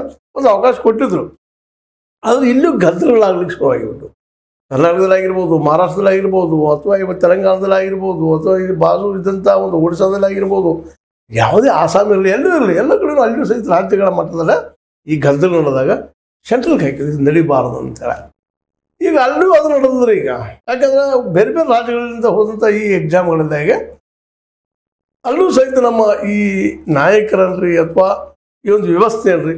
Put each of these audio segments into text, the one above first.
ಒಂದು ಅವಕಾಶ ಕೊಟ್ಟಿದ್ರು ಆದ್ರೆ ಇಲ್ಲೂ ಗದ್ದಲಗಳಾಗ್ಲಿಕ್ಕೆ ಶುರುವಾಗಿಬಿಟ್ಟು ಕರ್ನಾಟಕದಲ್ಲಾಗಿರ್ಬೋದು ಮಹಾರಾಷ್ಟ್ರದಲ್ಲಾಗಿರ್ಬೋದು ಅಥವಾ ಇವತ್ತು ತೆಲಂಗಾಣದಲ್ಲಾಗಿರ್ಬೋದು ಅಥವಾ ಇಲ್ಲಿ ಬಾಜು ಇದ್ದಂಥ ಒಂದು ಒಡಿಶಾದಲ್ಲಾಗಿರ್ಬೋದು ಯಾವುದೇ ಆಸಾಮ್ ಇರಲಿ ಎಲ್ಲೂ ಇರಲಿ ಎಲ್ಲ ಕಡೆ ಅಲ್ಲಿಯೂ ಸಹಿತ ರಾಜ್ಯಗಳ ಮಟ್ಟದಲ್ಲ ಈ ಗದ್ದಲ ನಡೆದಾಗ ಸೆಂಟ್ರಲ್ಗೆ ಹಾಕಿದ್ರು ಇದು ನಡಿಬಾರದು ಅಂತೇಳಿ ಈಗ ಅಲ್ಲೂ ಅದು ನಡೆದ್ರೆ ಈಗ ಯಾಕಂದ್ರೆ ಬೇರೆ ಬೇರೆ ರಾಜ್ಯಗಳಿಂದ ಹೋದಂಥ ಈ ಎಕ್ಸಾಮ್ಗಳೆಲ್ಲ ಈಗ ಅಲ್ಲೂ ಸಹಿತ ನಮ್ಮ ಈ ನಾಯಕರನ್ರಿ ಅಥವಾ ಈ ಒಂದು ವ್ಯವಸ್ಥೆ ಅಲ್ರಿ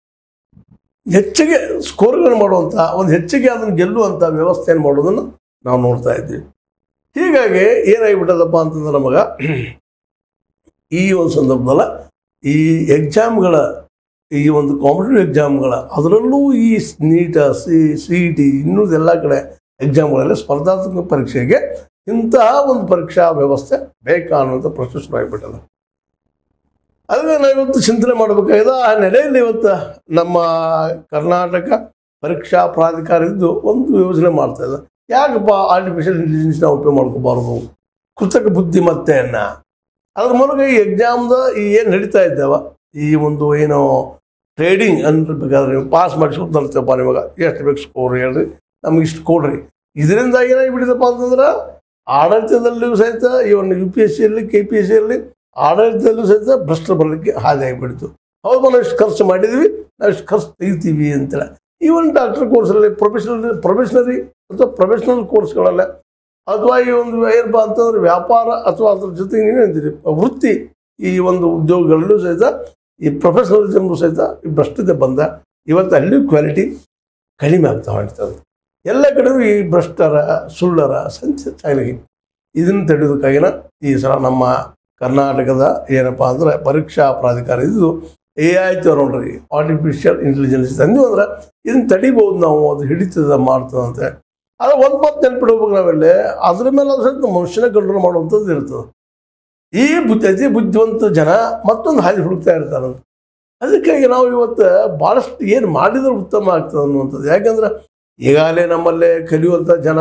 ಹೆಚ್ಚಿಗೆ ಸ್ಕೋರ್ಗಳನ್ನು ಮಾಡುವಂಥ ಒಂದು ಹೆಚ್ಚಿಗೆ ಅದನ್ನು ಗೆಲ್ಲುವಂಥ ವ್ಯವಸ್ಥೆಯನ್ನು ಮಾಡೋದನ್ನು ನಾವು ನೋಡ್ತಾ ಇದ್ದೀವಿ ಹೀಗಾಗಿ ಏನಾಗಿಬಿಟ್ಟದಪ್ಪ ಅಂತಂದ್ರೆ ನಮಗೆ ಈ ಒಂದು ಸಂದರ್ಭದಲ್ಲ ಈ ಎಕ್ಸಾಮ್ಗಳ ಈ ಒಂದು ಕಾಂಪಿಟೇಟಿವ್ ಎಕ್ಸಾಮ್ಗಳ ಅದರಲ್ಲೂ ಈ NEET C C E T ಇನ್ನುಳಿದ ಎಲ್ಲ ಕಡೆ ಎಕ್ಸಾಮ್ಗಳಲ್ಲಿ ಸ್ಪರ್ಧಾತ್ಮಕ ಪರೀಕ್ಷೆಗೆ ಇಂತಹ ಒಂದು ಪರೀಕ್ಷಾ ವ್ಯವಸ್ಥೆ ಬೇಕಾ ಅನ್ನುವಂಥ ಪ್ರಶ್ನೆ ಶುರುವಾಗಿಬಿಟ್ಟದ ಅದಕ್ಕೆ ನಾವು ಇವತ್ತು ಚಿಂತನೆ ಮಾಡಬೇಕಾಗಿದೆ ಆ ನೆಲೆಯಲ್ಲಿ ಇವತ್ತು ನಮ್ಮ ಕರ್ನಾಟಕ ಪರೀಕ್ಷಾ ಪ್ರಾಧಿಕಾರ ಇದ್ದು ಒಂದು ಯೋಜನೆ ಮಾಡ್ತಾ ಇದೆ ಯಾಕಪ್ಪ ಆರ್ಟಿಫಿಷಿಯಲ್ ಇಂಟೆಲಿಜೆನ್ಸ್ ನಾವು ಉಪಯೋಗ ಮಾಡ್ಕೋಬಾರ್ದು ಕೃತಕ ಬುದ್ಧಿಮತ್ತೆಯನ್ನು ಅದ್ರ ಮೂಲಕ ಈ ಎಕ್ಸಾಮ್ದ ಈ ಏನು ನಡೀತಾ ಇದ್ದಾವ ಈ ಒಂದು ಏನು ಟ್ರೇಡಿಂಗ್ ಅನ್ಬೇಕಾದ್ರೆ ನೀವು ಪಾಸ್ ಮಾಡಿಸ್ಕೊತಂತಪ್ಪ ನಿಮಗೆ ಎಷ್ಟು ಬೇಕು ಸ್ಕೋರ್ ಹೇಳ್ರಿ ನಮ್ಗೆ ಇಷ್ಟು ಕೊಡ್ರಿ ಇದರಿಂದ ಏನಾಗಿಬಿಟ್ಟಿದಪ್ಪ ಅಂತಂದ್ರೆ ಆಡಳಿತದಲ್ಲಿಯೂ ಸಹಿತ ಈ ಒಂದು ಯು ಪಿ ಎಸ್ ಸಿ ಇರಲಿ ಕೆ ಪಿ ಎಸ್ ಸಿ ಇರಲಿ ಆಡಳಿತದಲ್ಲೂ ಸಹಿತ ಭ್ರಷ್ಟ ಬರಲಿಕ್ಕೆ ಹಾದಿ ಆಗಿಬಿಡ್ತು ಹೌದು ನಾವು ಇಷ್ಟು ಖರ್ಚು ಮಾಡಿದ್ವಿ ನಾವು ಇಷ್ಟು ಖರ್ಚು ತೆಗಿತೀವಿ ಅಂತೇಳಿ ಈವನ್ ಡಾಕ್ಟರ್ ಕೋರ್ಸಲ್ಲಿ ಪ್ರೊಫೆಷನಲ್ ಪ್ರೊಫೆಷನರಿ ಅಥವಾ ಪ್ರೊಫೆಷನಲ್ ಕೋರ್ಸ್ಗಳಲ್ಲ ಅಥವಾ ಈ ಒಂದು ಏನಪ್ಪ ಅಂತಂದ್ರೆ ವ್ಯಾಪಾರ ಅಥವಾ ಅದ್ರ ಜೊತೆಗೆ ನೀವೇಂತೀರಿ ವೃತ್ತಿ ಈ ಒಂದು ಉದ್ಯೋಗಗಳಲ್ಲೂ ಸಹಿತ ಈ ಪ್ರೊಫೆಷನಲಿಸಮ್ ಸಹಿತ ಈ ಭ್ರಷ್ಟತೆ ಬಂದ ಇವತ್ತು ಅಲ್ಲಿ ಕ್ವಾಲಿಟಿ ಕಡಿಮೆ ಆಗ್ತಾ ಹೊಂಟ್ತದೆ ಎಲ್ಲ ಕಡೆಯೂ ಈ ಭ್ರಷ್ಟರ ಸುಳ್ಳರ ಸಂಚ ಚಾಲಗಿ ಇದನ್ನು ತಡೆಯೋದಕ್ಕಾಗಿನ ಈ ಸಲ ನಮ್ಮ ಕರ್ನಾಟಕದ ಏನಪ್ಪ ಅಂದ್ರೆ ಪರೀಕ್ಷಾ ಪ್ರಾಧಿಕಾರ ಇದು ಎ ಆಯ್ತು ನೋಡ್ರಿ ಆರ್ಟಿಫಿಷಿಯಲ್ ಇಂಟೆಲಿಜೆನ್ಸ್ ತಂದು ಅಂದ್ರೆ ಇದನ್ನ ತಡಿಬೋದು ನಾವು ಅದು ಹಿಡಿತದ ಮಾಡ್ತದಂತೆ ಅದು ಒಂದು ಮಾತು ನೆನ್ಪಿಡ್ಬೇಕು ನಾವೆಲ್ಲೇ ಅದ್ರ ಮೇಲೆ ಅದು ಸಹಿತ ಮನುಷ್ಯನ ಕಂಟ್ರೋಲ್ ಮಾಡುವಂಥದ್ದು ಇರ್ತದೆ ಈ ಬುದ್ಧಿ ಅತಿ ಬುದ್ಧಿವಂತ ಜನ ಮತ್ತೊಂದು ಹಾದಿ ಹುಡುಕ್ತಾ ಇರ್ತಾರಂತ ಅದಕ್ಕಾಗಿ ನಾವು ಇವತ್ತು ಭಾಳಷ್ಟು ಏನು ಮಾಡಿದ್ರೆ ಉತ್ತಮ ಆಗ್ತದೆ ಅನ್ನುವಂಥದ್ದು ಯಾಕಂದ್ರೆ ಈಗಾಗಲೇ ನಮ್ಮಲ್ಲೇ ಕಲಿಯುವಂಥ ಜನ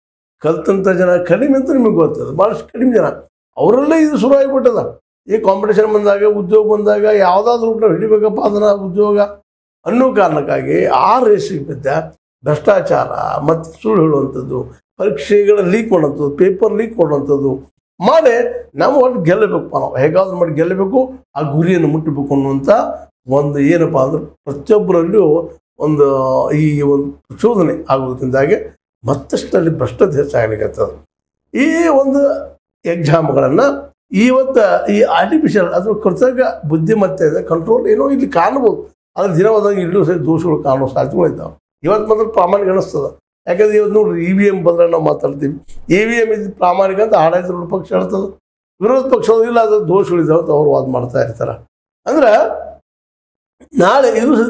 ಕಲ್ತಂಥ ಜನ ಕಡಿಮೆ ಅಂತ ನಿಮಗೆ ಗೊತ್ತದ ಭಾಳಷ್ಟು ಕಡಿಮೆ ಜನ ಅವರಲ್ಲೇ ಇದು ಶುರು ಆಗಿಬಿಟ್ಟದ ಈ ಕಾಂಪಿಟೇಷನ್ ಬಂದಾಗ ಉದ್ಯೋಗ ಬಂದಾಗ ಯಾವುದಾದ್ರೂ ನಾವು ಹಿಡಿಬೇಕಪ್ಪ ಅದನ್ನ ಉದ್ಯೋಗ ಅನ್ನೋ ಕಾರಣಕ್ಕಾಗಿ ಆ ರೇಸಿಗೆ ಬಿದ್ದ ಭ್ರಷ್ಟಾಚಾರ ಮತ್ತು ಸುಳ್ಳು ಹೇಳುವಂಥದ್ದು ಪರೀಕ್ಷೆಗಳ ಲೀಕ್ ಮಾಡುವಂಥದ್ದು ಪೇಪರ್ ಲೀಕ್ ಮಾಡುವಂಥದ್ದು ಮಾಡಿ ನಾವು ಒಟ್ಟು ಗೆಲ್ಲಬೇಕಪ್ಪ ನಾವು ಹೇಗಾದ್ರೂ ಮಾಡಿ ಗೆಲ್ಲಬೇಕು ಆ ಗುರಿಯನ್ನು ಮುಟ್ಟಬೇಕು ಅನ್ನುವಂಥ ಒಂದು ಏನಪ್ಪ ಅಂದ್ರೆ ಪ್ರತಿಯೊಬ್ಬರಲ್ಲೂ ಒಂದು ಈ ಒಂದು ಪ್ರಚೋದನೆ ಆಗೋದ್ರಿಂದಾಗಿ ಮತ್ತಷ್ಟಲ್ಲಿ ಭ್ರಷ್ಟತೆ ಹೆಚ್ಚಾಗಲಿಕ್ಕತ್ತದ ಈ ಒಂದು ಎಕ್ಸಾಮ್ಗಳನ್ನು ಇವತ್ತು ಈ ಆರ್ಟಿಫಿಷಿಯಲ್ ಅಥವಾ ಕೃತಕ ಬುದ್ಧಿಮತ್ತೆ ಕಂಟ್ರೋಲ್ ಏನೋ ಇಲ್ಲಿ ಕಾಣ್ಬೋದು ಅದ್ರ ದಿನವಾದಾಗ ಇಲ್ಲೂ ಸಹ ದೋಷಗಳು ಕಾಣೋ ಸಾಧ್ಯತೆಗಳಿದ್ದಾವೆ ಇವತ್ತು ಮಾತ್ರ ಪ್ರಾಮಾಣಿಕ ಅನಿಸ್ತದ ಯಾಕಂದ್ರೆ ಇವತ್ತು ನೋಡ್ರಿ ಇ ವಿ ಎಮ್ ಬಂದ್ರೆ ನಾವು ಮಾತಾಡ್ತೀವಿ ಇ ವಿ ಎಮ್ ಇದು ಪ್ರಾಮಾಣಿಕ ಅಂತ ಆಡಳಿತ ಪಕ್ಷ ಹೇಳ್ತದೆ ವಿರೋಧ ಪಕ್ಷ ಇಲ್ಲ ಅದು ದೋಷಗಳಿದ್ದಾವೆ ಅಂತ ಅವ್ರು ವಾದ ಮಾಡ್ತಾ ಇರ್ತಾರೆ ಅಂದ್ರೆ ನಾಳೆ ಇದು